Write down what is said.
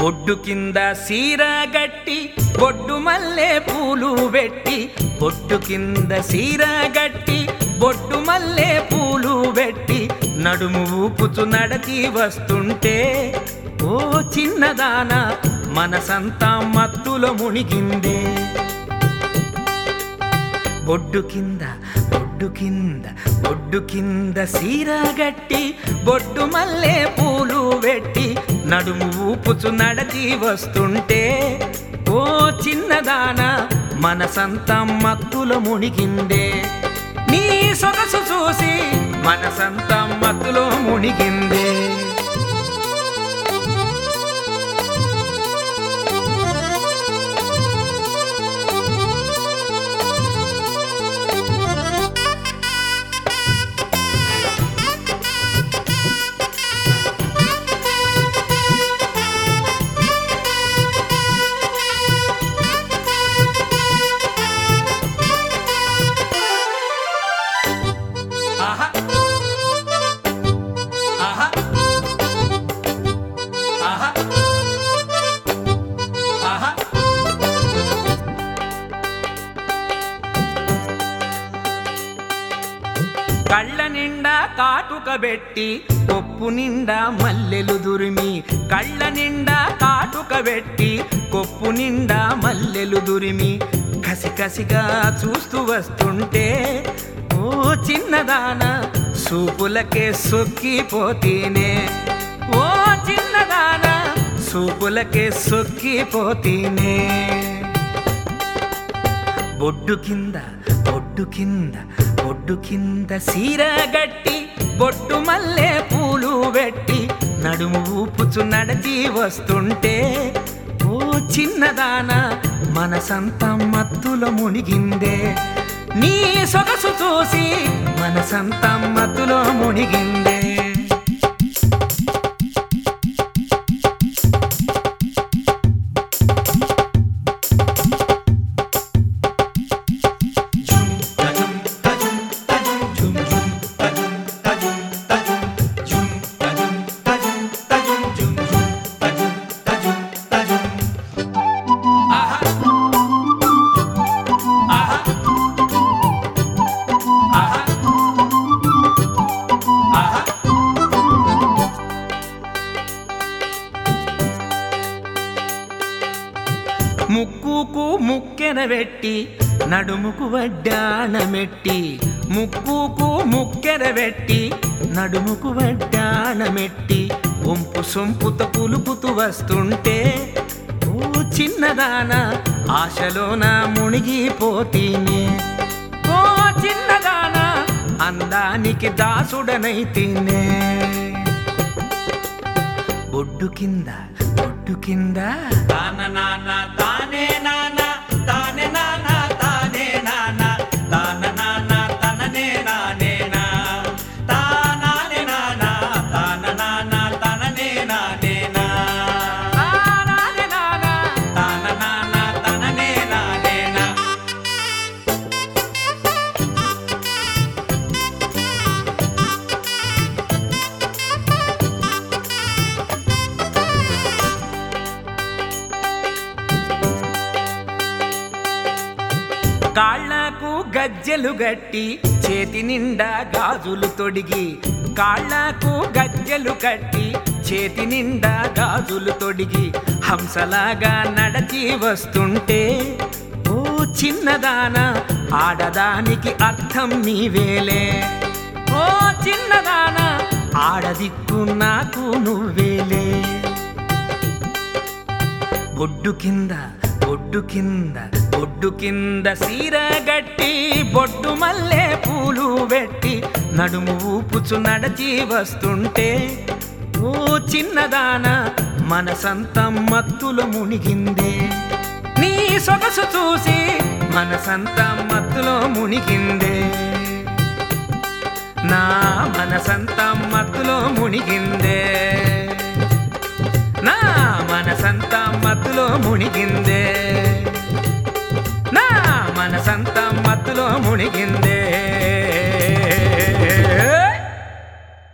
బొడ్డు కింద సీర గట్టి బొడ్డు మల్లె పూలు పెట్టి బొడ్డు కింద సీర గట్టి బొడ్డు మల్లె పూలు పెట్టి నడుము ఊపుచు నడచి వస్తుంటే ఓ చిన్నదాన మనసంతా మత్తులో మునిగిందే బొడ్డు కింద బొడ్డు కింద బొడ్డు కింద సీర గట్టి బొడ్డు మల్లె పూలు పెట్టి నడుము ఊపుచు నడచి వస్తుంటే ఓ చిన్నదాన మనసంతా మత్తులో మునిగిందే నీ సొగసు చూసి మనసంతా మత్తులో మునిగిందే ఆహా ఆహా ఆహా ఆహా కళ్ళ నిండా కాటుక పెట్టి కొప్పు నిండా మల్లెలు దురిమి కళ్ళ నిండా కాటుక పెట్టి కొప్పు నిండా మల్లెలు దురిమి కసి కసిగా చూస్తూ వస్తుంటే ఓ చిన్నదాన సూపులకే సొక్కిపోతీనే ఓ చిన్నదాన సూపులకే సొక్కిపోతీనే బొడ్డు కింద బొడ్డు కింద బొడ్డు కింద సీర గట్టి బొడ్డు మల్లె పూలు పెట్టి నడుము ఊపుచు నడచి వస్తుంటే ఓ చిన్నదాన మనసంతా మత్తులో మునిగిందే నీ సొగసు చూసి మనసంతా మత్తులో మునిగిందే ముక్కుకు ముక్కెన పెట్టి నడుముకు వడ్డాణమెట్టి ముక్కుకు ముక్కెన పెట్టి నడుముకు వడ్డాణమెట్టి వంపు సొంపుతో పులుపుతూ వస్తుంటే ఓ చిన్నదాన ఆశలోన మునిగిపోతీనే ఓ చిన్నదాన అందానికి దాసుడనైతేనే బొడ్డు కింద బొడ్డు కింద తాన నాన్న తానే నాన్న తానే నాన్న తానే నాన్న తాన నాన్న తననే నానేనా తానానే నాన్న తాన నాన్న తననే నానేనా తానానే నాన్న తాన నాన్న తననే నానేనా కాళ్ళకు గజ్జెలు గట్టి చేతి నిండా గాజులు తొడిగి కాళ్ళకు గజ్జెలు కట్టి చేతి నిండా గాజులు తొడిగి హంసలాగా నడచి వస్తుంటే ఓ చిన్నదాన ఆడదానికి అర్థం నీవేలే ఓ చిన్నదాన ఆడదిక్కు నాకు నువ్వేలే బొడ్డు కింద బొడ్డు కింద బొడ్డు కింద సీర గట్టి బొడ్డు మల్లె పూలు పెట్టి నడుము ఊపుచు నడచి వస్తుంటే ఓ చిన్నదాన మనసంతా మత్తులో మునిగిందే నీ సొగసు చూసి మనసంతా మత్తులో మునిగిందే నా మనసంతా మత్తులో మునిగిందే నా మనసంతా మత్తులో మునిగిందే నా మనసంతా మత్తులో మునిగిందే